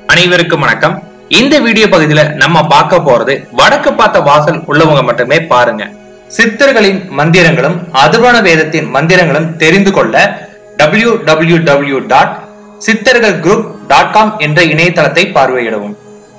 அனைவருக்கும் வணக்கம் இந்த வீடியோ பகுதியில நம்ம பார்க்க போறது வடக்கு பார்த்த வாசல் உள்ளவங்க மட்டுமே பாருங்க சித்தர்களின் மந்திரங்களும் அதுவன வேதத்தின் மந்திரங்களும் தெரிந்து கொள்ள டபிள்யூ டபிள்யூ டபிள்யூ டாட் சித்தர்கள் குரூப் டாட் காம் என்ற இணையதளத்தை பார்வையிடவும்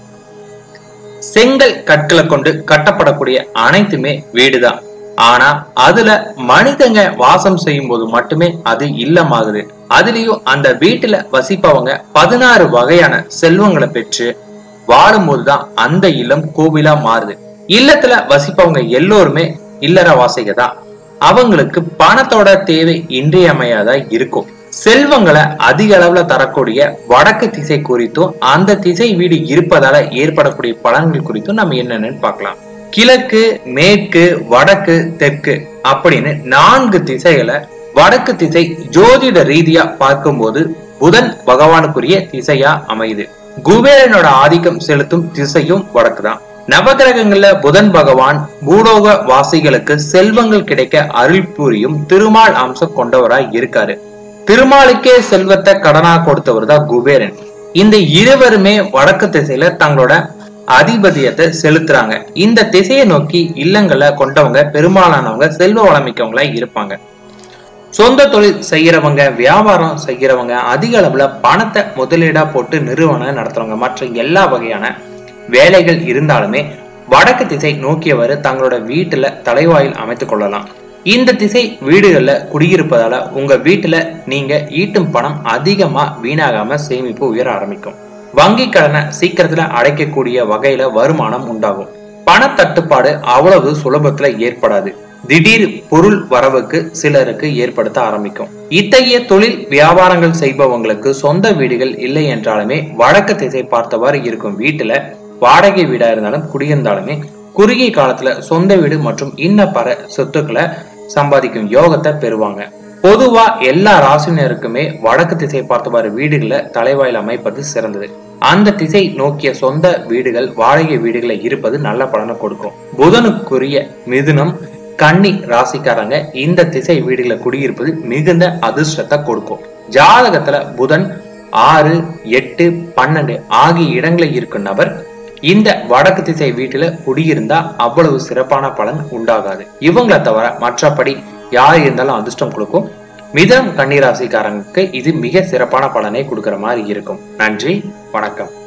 செங்கல் கற்களை கொண்டு கட்டப்படக்கூடிய அனைத்துமே வீடுதான் ஆனா அதுல மனிதங்க வாசம் செய்யும் போது மட்டுமே அது இல்லமாகுது அதுலயும் அந்த வீட்டுல வசிப்பவங்க பதினாறு வகையான செல்வங்களை பெற்று வாழும்போதுதான் அந்த இல்லம் கோவிலா மாறுது இல்லத்துல வசிப்பவங்க எல்லோருமே இல்லற வாசிக தான் அவங்களுக்கு பணத்தோட தேவை இன்றியமையாதா இருக்கும் செல்வங்களை அதிக அளவுல தரக்கூடிய வடக்கு திசை குறித்தும் அந்த திசை வீடு இருப்பதால ஏற்படக்கூடிய பலன்கள் குறித்தும் நம்ம என்னென்னு பார்க்கலாம் கிழக்கு மேற்கு வடக்கு தெற்கு அப்படின்னு நான்கு திசைகளை வடக்கு திசை ஜோதிட ரீதியா பார்க்கும்போது புதன் பகவானுக்குரிய திசையா அமையுது குபேரனோட ஆதிக்கம் செலுத்தும் திசையும் வடக்கு தான் நவகிரகங்கள்ல புதன் பகவான் பூலோக வாசிகளுக்கு செல்வங்கள் கிடைக்க அருள் புரியும் திருமால் அம்சம் கொண்டவராய் இருக்காரு திருமாலுக்கே செல்வத்தை கடனா கொடுத்தவர் தான் குபேரன் இந்த இருவருமே வடக்கு திசையில தங்களோட அதிபதியத்தை செலுத்துறாங்க இந்த திசையை நோக்கி இல்லங்களை கொண்டவங்க பெரும்பாலானவங்க செல்வ வளமிக்கவங்களா இருப்பாங்க சொந்த தொழில் செய்யறவங்க வியாபாரம் செய்யறவங்க அதிக அளவுல பணத்தை முதலீடா போட்டு நிறுவனம் நடத்துறவங்க மற்ற எல்லா வகையான வேலைகள் இருந்தாலுமே வடக்கு திசை நோக்கியவர் தங்களோட வீட்டுல தலைவாயில் அமைத்துக் கொள்ளலாம் இந்த திசை வீடுகள்ல குடியிருப்பதால உங்க வீட்டுல நீங்க ஈட்டும் பணம் அதிகமா வீணாகாம சேமிப்பு உயர ஆரம்பிக்கும் வங்கி கடனை சீக்கிரத்துல அடைக்கக்கூடிய வகையில வருமானம் உண்டாகும் பணத்தட்டுப்பாடு அவ்வளவு சுலபத்துல ஏற்படாது திடீர் பொருள் வரவுக்கு சிலருக்கு ஏற்படுத்த ஆரம்பிக்கும் இத்தகைய தொழில் வியாபாரங்கள் செய்பவங்களுக்கு சொந்த வீடுகள் இல்லை என்றாலுமே வடக்கு திசை பார்த்தவாறு இருக்கும் வீட்டுல வாடகை வீடா இருந்தாலும் குடியிருந்தாலுமே குறுகிய காலத்துல சொந்த வீடு மற்றும் இன்ன பல சொத்துக்களை சம்பாதிக்கும் யோகத்தை பெறுவாங்க பொதுவா எல்லா ராசினருக்குமே வடக்கு திசை பார்த்தவாறு வீடுகளை தலைவாயில் அமைப்பது சிறந்தது அந்த திசை நோக்கிய சொந்த வீடுகள் வாடகை வீடுகளை இருப்பது நல்ல பலனை கொடுக்கும் புதனுக்குரிய மிதுனம் கன்னி ராசிக்காரங்க இந்த திசை வீடுகளை குடியிருப்பது மிகுந்த அதிர்ஷ்டத்தை கொடுக்கும் ஜாதகத்துல புதன் ஆறு எட்டு பன்னெண்டு ஆகிய இடங்களில் இருக்கும் நபர் இந்த வடக்கு திசை வீட்டுல குடியிருந்தா அவ்வளவு சிறப்பான பலன் உண்டாகாது இவங்களை தவிர மற்றபடி யார் இருந்தாலும் அதிர்ஷ்டம் கொடுக்கும் மிதம் கன்னிராசிக்காரங்களுக்கு இது மிக சிறப்பான பலனை கொடுக்கிற மாதிரி இருக்கும் நன்றி வணக்கம்